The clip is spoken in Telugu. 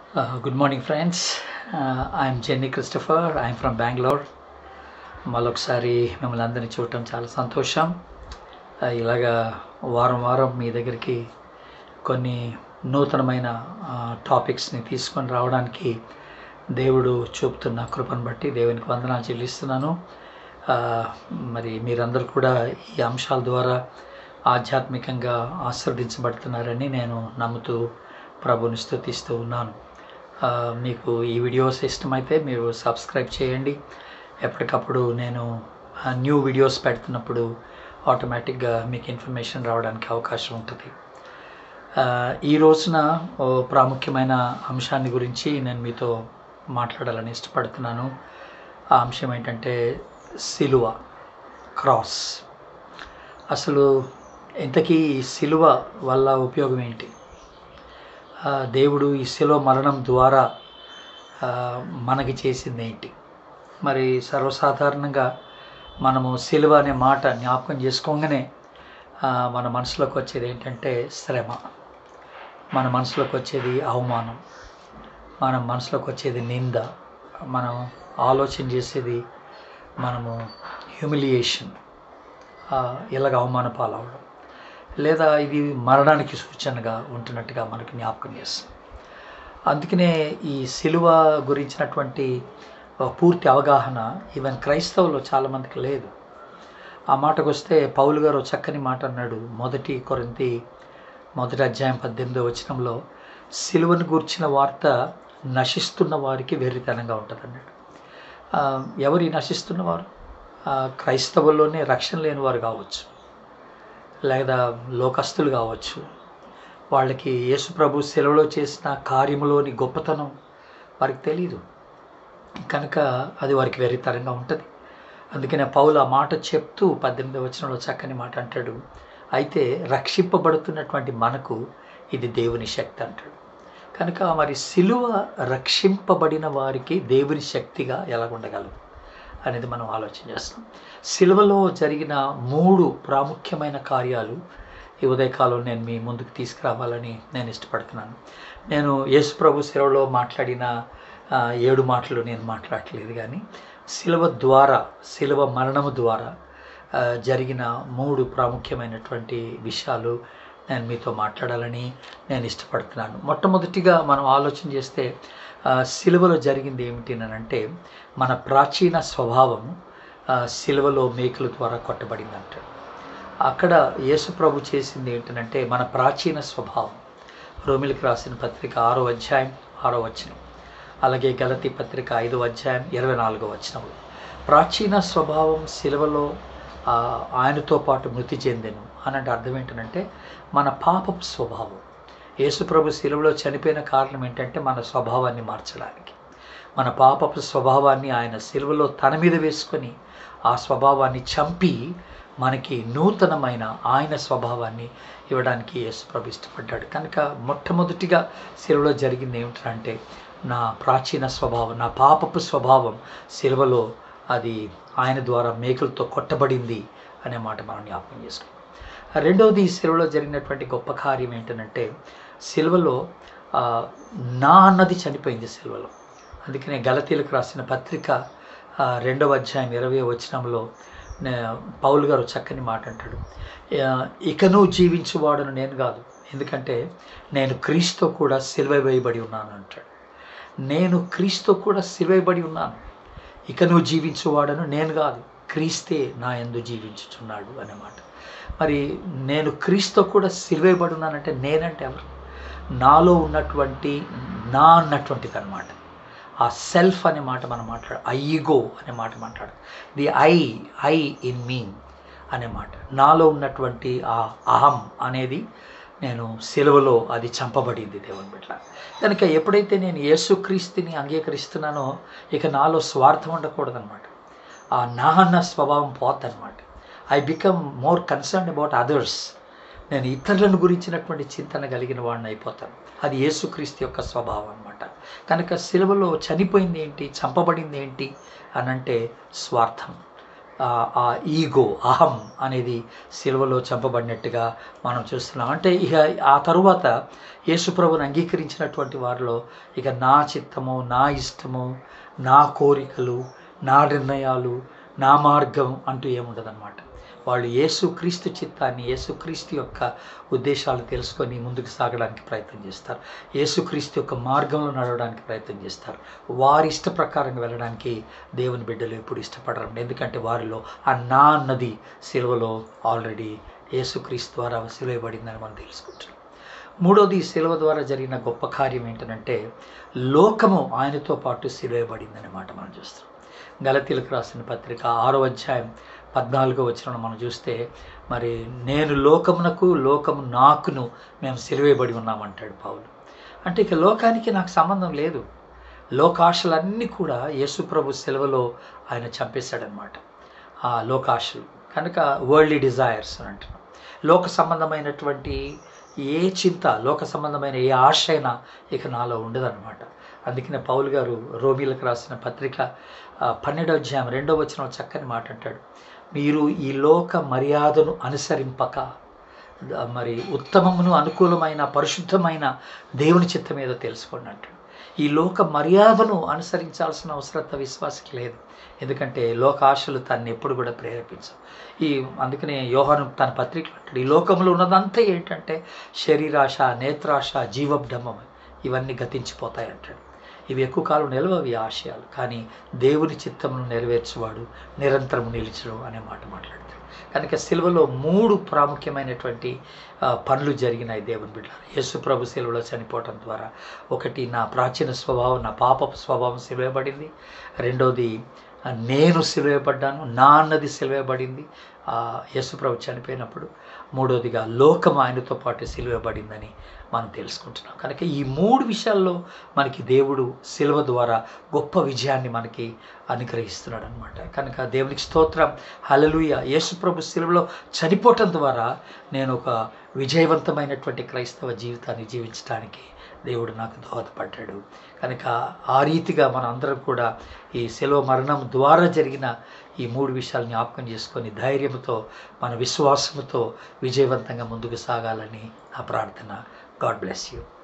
Uh, good morning, friends. Uh, I'm Jenny Christopher. I'm from Bangalore. మరొకసారి మిమ్మల్ని అందరినీ చూడటం చాలా సంతోషం Uh, ఇలాగా వారం వారం మీ దగ్గరికి కొన్ని నూతనమైన టాపిక్స్ని తీసుకొని రావడానికి దేవుడు చూపుతున్న కృపను బట్టి దేవునికి వందనాలు చెల్లిస్తున్నాను ఆ, మరి మీరందరూ కూడా ఈ అంశాల ద్వారా ఆధ్యాత్మికంగా ఆశీర్వదించబడుతున్నారని నేను నమ్ముతూ ప్రభుని స్థుతిస్తూ ఉన్నాను ఆ, మీకు ఈ వీడియోస్ ఇష్టమైతే మీరు సబ్స్క్రైబ్ చేయండి ఎప్పటికప్పుడు నేను న్యూ వీడియోస్ పెడుతున్నప్పుడు ఆటోమేటిక్గా మీకు ఇన్ఫర్మేషన్ రావడానికి అవకాశం ఉంటుంది ఆ, ఈ రోజున ఓ ప్రాముఖ్యమైన అంశాన్ని గురించి నేను మీతో మాట్లాడాలని ఇష్టపడుతున్నాను ఆ అంశం ఏంటంటే సిలువ క్రాస్ అసలు ఇంతకీ ఈ సిలువ వల్ల ఉపయోగం ఏంటి ఆ, దేవుడు ఈ శిలువ మరణం ద్వారా ఆ, మనకి చేసింది ఏంటి మరి సర్వసాధారణంగా మనము సిలువ అనే మాట జ్ఞాపకం చేసుకోగానే ఆ, మన మనసులోకి వచ్చేది ఏంటంటే శ్రమ మన మనసులోకి వచ్చేది అవమానం మన మనసులోకి వచ్చేది నింద మనం ఆలోచన చేసేది మనము హ్యూమిలియేషన్ ఇలాగ అవమాన పాలవడం లేదా ఇది మరణానికి సూచనగా ఉంటున్నట్టుగా మనకు జ్ఞాపకం చేస్తుంది అందుకనే ఈ సిలువ గురించినటువంటి ఆ, పూర్తి అవగాహన ఈవెన్ క్రైస్తవులు చాలామందికి లేదు ఆ మాటకు వస్తే పౌలు గారు చక్కని మాట అన్నాడు మొదటి కొరింతి మొదటి అధ్యాయం పద్దెనిమిదో వచనంలో సిలువను గూర్చిన వార్త నశిస్తున్న వారికి వెర్రితనంగా ఉంటుంది అన్నాడు ఆ, ఎవరు ఈ నశిస్తున్నవారు ఆ, క్రైస్తవుల్లోనే రక్షణ లేని వారు కావచ్చు లేదా లోకస్తులు కావచ్చు వాళ్ళకి యేసు ప్రభు సెలవులో చేసిన కార్యములోని గొప్పతనం వారికి తెలియదు కనుక అది వారికి వెర్రితరంగా ఉంటుంది అందుకనే పౌలు ఆ మాట చెప్తూ పద్దెనిమిది వచనంలో చక్కని మాట అంటాడు అయితే రక్షింపబడుతున్నటువంటి మనకు ఇది దేవుని శక్తి అంటాడు కనుక మరి సిలువ రక్షింపబడిన వారికి దేవుని శక్తిగా ఎలా ఉండగలదు అనేది మనం ఆలోచన చేస్తాం సిలువలో జరిగిన మూడు ప్రాముఖ్యమైన కార్యాలు ఈ ఉదయకాలం నేను మీ ముందుకు తీసుకురావాలని నేను ఇష్టపడుతున్నాను నేను యేసు ప్రభు సెలవులో మాట్లాడిన ఆ, ఏడు మాటలు నేను మాట్లాడట్లేదు కానీ సిలువ ద్వారా సిలువ మరణము ద్వారా ఆ, జరిగిన మూడు ప్రాముఖ్యమైనటువంటి విషయాలు నేను మీతో మాట్లాడాలని నేను ఇష్టపడుతున్నాను మొట్టమొదటిగా మనం ఆలోచన చేస్తే ఆ, సిలువలో జరిగింది ఏమిటి అని అంటే మన ప్రాచీన స్వభావం ఆ, సిలువలో మేకుల ద్వారా కొట్టబడింది అంటాడు అక్కడ యేసు ప్రభు చేసింది ఏంటంటే మన ప్రాచీన స్వభావం రోమిలికి రాసిన పత్రిక ఆరో అధ్యాయం ఆరో వచనం అలాగే గలతి పత్రిక ఐదో అధ్యాయం ఇరవై నాలుగో వచనంలో ప్రాచీన స్వభావం సిలువలో ఆ, ఆయనతో పాటు మృతి చెందెను అనంటే అర్థం ఏంటంటే మన పాపపు స్వభావం యేసుప్రభు శిలువలో చనిపోయిన కారణం ఏంటంటే మన స్వభావాన్ని మార్చడానికి మన పాపపు స్వభావాన్ని ఆయన సిలువలో తన మీద వేసుకొని ఆ స్వభావాన్ని చంపి మనకి నూతనమైన ఆయన స్వభావాన్ని ఇవ్వడానికి యేసుప్రభు ఇష్టపడ్డాడు కనుక మొట్టమొదటిగా సిలువలో జరిగింది ఏమిటంటే నా ప్రాచీన స్వభావం నా పాపపు స్వభావం సిలువలో అది ఆయన ద్వారా మేకులతో కొట్టబడింది అనే మాట మనం జ్ఞాపకం చేసుకున్నాం రెండవది ఈ సిలువలో జరిగినటువంటి గొప్ప కార్యం ఏంటంటే సిలువలో ఆ, నా అన్నది చనిపోయింది సిలువలో అందుకనే గలతీలకు రాసిన పత్రిక ఆ, రెండవ అధ్యాయం ఇరవై వచనంలో నే- పౌలు గారు చక్కని మాట అంటాడు ఆ, ఇకను జీవించువాడను నేను కాదు ఎందుకంటే నేను క్రీస్తు కూడా సిలువ వేయబడి ఉన్నాను అంటాడు నేను క్రీస్తు కూడా సిలువైబడి ఉన్నాను ఇక నువ్వు జీవించువాడను నేను కాదు క్రీస్తే నా ఎందు జీవించుచున్నాడు అన్నమాట మరి నేను క్రీస్తు కూడా సిలువైబడి ఉన్నానంటే నేనంటే ఎవరు నాలో ఉన్నటువంటి నా అన్నటువంటిది అనమాట ఆ సెల్ఫ్ అనే మాట మనం మాట్లాడు ఐగో అనే మాట మాట్లాడు ది ఐ ఐ ఇన్ మీ అనే మాట నాలో ఉన్నటువంటి ఆ అహం అనేది నేను సెలవులో అది చంపబడింది దేవుని బిడ్డ కనుక ఎప్పుడైతే నేను యేసుక్రీస్తుని అంగీకరిస్తున్నానో ఇక నాలో స్వార్థం ఉండకూడదనమాట ఆ నా అన్న స్వభావం పోద్దనమాట I become more concern about others నేను ఇతరులను గురించినటువంటి చింతన కలిగిన వాడిని అయిపోతాను అది యేసుక్రీస్తు యొక్క స్వభావం అనమాట కనుక సిలువలో చనిపోయింది ఏంటి చంపబడింది ఏంటి అని అంటే స్వార్థం ఆ- ఆ ఈగో అహం అనేది సిలువలో చంపబడినట్టుగా మనం చూస్తున్నాం అంటే ఇక ఆ తరువాత యేసుప్రభుని అంగీకరించినటువంటి వారిలో ఇక నా చిత్తము నా ఇష్టము నా కోరికలు నా నిర్ణయాలు నా మార్గం అంటూ ఏముండదన్నమాట వాళ్ళు యేసుక్రీస్తు చిత్తాన్ని యేసుక్రీస్తు యొక్క ఉద్దేశాలు తెలుసుకొని ముందుకు సాగడానికి ప్రయత్నం చేస్తారు యేసుక్రీస్తు యొక్క మార్గంలో నడవడానికి ప్రయత్నం చేస్తారు వారి ఇష్ట ప్రకారంగా వెళ్ళడానికి దేవుని బిడ్డలు ఎప్పుడు ఇష్టపడరు ఎందుకంటే వారిలో ఆ నా అన్నది సిలువలో ఆల్రెడీ యేసుక్రీస్తు ద్వారా సిలువబడిందని మనం తెలుసుకుంటున్నాం మూడోది ఈ సిలువ ద్వారా జరిగిన గొప్ప కార్యం ఏంటంటే లోకము ఆయనతో పాటు సిలువబడిందనే మాట మనం చూస్తాం గలతీలకు రాసిన పత్రిక ఆరో అధ్యాయం పద్నాలుగో వచ్చిన మనం చూస్తే మరి నేను లోకమునకు లోకము నాకును మేము సిలువేయబడి ఉన్నామంటాడు పౌలు అంటే ఇక లోకానికి నాకు సంబంధం లేదు లోకాశలన్నీ కూడా యేసుప్రభు సెలవులో ఆయన చంపేశాడనమాట ఆ లోకాశలు కనుక వరల్డ్లీ డిజైర్స్ అని అంటున్నాం లోక సంబంధమైనటువంటి ఏ చింత లోక సంబంధమైన ఏ ఆశ అయినా ఇక నాలో ఉండదన్నమాట అందుకనే పౌలు గారు రోమిలకు రాసిన పత్రిక ఆ, పన్నెండో అధ్యాయం రెండో వచ్చిన చక్కని మాట అంటాడు మీరు ఈ లోక మర్యాదను అనుసరింపక ద- మరి ఉత్తమమును అనుకూలమైన పరిశుద్ధమైన దేవుని చిత్తం ఏదో తెలుసుకోండి అంటాడు ఈ లోక మర్యాదను అనుసరించాల్సిన అవసరత విశ్వాసకి లేదు ఎందుకంటే లోక ఆశలు తన్ని ఎప్పుడు కూడా ప్రేరేపించవు ఈ అందుకనే యోహాను తన పత్రికలో అంటాడు ఈ లోకంలో ఉన్నదంతా ఏంటంటే శరీరాశ నేత్రాశ జీవబ్డమం ఇవన్నీ గతించిపోతాయి అంటాడు ఇవి ఎక్కువ కాలం నిలవవి ఆశయాలు కానీ దేవుని చిత్తమును నెరవేర్చేవాడు నిరంతరం నిలిచడం అనే మాట మాట్లాడతాడు కనుక సిలువలో మూడు ప్రాముఖ్యమైనటువంటి ఆ, పనులు జరిగినాయి దేవుని బిడ్డ యేసు ప్రభు సిలువలో చనిపోవటం ద్వారా ఒకటి నా ప్రాచీన స్వభావం నా పాప స్వభావం సిలువేయబడింది రెండోది ఆ, నేను సిలువేయబడ్డాను నా అన్నది సిలువేయబడింది ఆ, యేసు ప్రభు చనిపోయినప్పుడు మూడోదిగా లోకం ఆయనతో పాటు సిలువేయబడిందని మనం తెలుసుకుంటున్నాం కనుక ఈ మూడు విషయాల్లో మనకి దేవుడు సిలువ ద్వారా గొప్ప విజయాన్ని మనకి అనుగ్రహిస్తున్నాడు అనమాట కనుక దేవునికి స్తోత్రం హలలుయ యేసుప్రభు సిలువలో చనిపోవటం ద్వారా నేను ఒక విజయవంతమైనటువంటి క్రైస్తవ జీవితాన్ని జీవించడానికి దేవుడు నాకు దోహదపడ్డాడు కనుక ఆ రీతిగా మన అందరం కూడా ఈ సెలవు మరణం ద్వారా జరిగిన ఈ మూడు విషయాలు జ్ఞాపకం చేసుకొని ధైర్యంతో మన విశ్వాసంతో విజయవంతంగా ముందుకు సాగాలని నా ప్రార్థన గాడ్ బ్లెస్ యూ